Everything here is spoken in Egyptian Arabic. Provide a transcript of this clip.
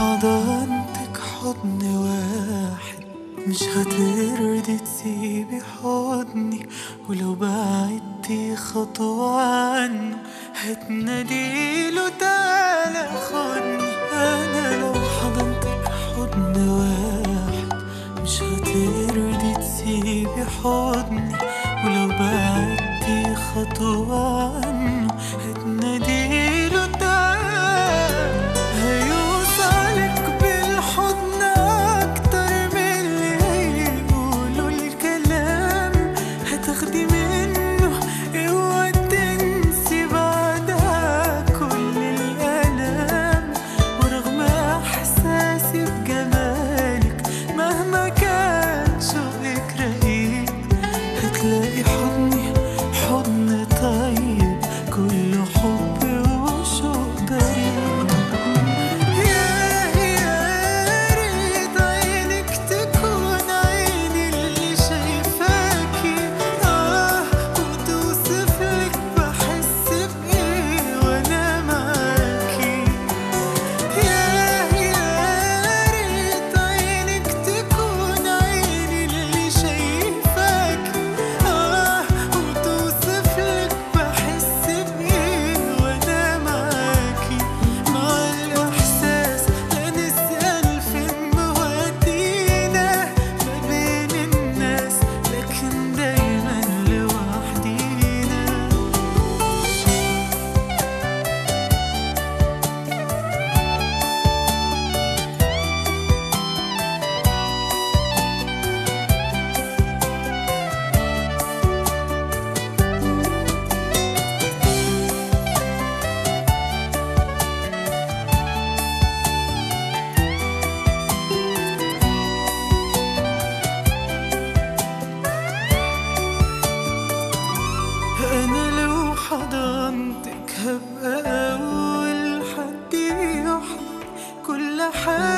حضنتك حضن واحد مش هترضي تسيبي حضني ولو بعدتي خطوة عنه هتناديله تعالى خدني أنا لو حضنتك حضن واحد مش هترضي تسيبي حضني ولو بعدتي خطوة عنه هتناديله تعالى هيوصلك بالحضن أكتر من اللي هيقولوا الكلام هتاخدي منه اوعى تنسي بعدها كل الألام ورغم إحساسي بجمالك مهما كان شوقك رقيق هتلاقي حضني حضن طيب كله حب وشوق بريء يا يا ريت عينك تكون عيني اللي شايفاكي آه وتوصف لك بحس بإيه وأنا معاكي يا يا ريت عينك تكون عيني اللي شايفاكي آه وتوصف لك بحس بإيه وأنا معاكي مع الإحساس لا نسأل فين مودينا ما بين الناس لكن دايما لوحدينا أنا لو حضنتك هبقى أول حد يحضن كل حاجة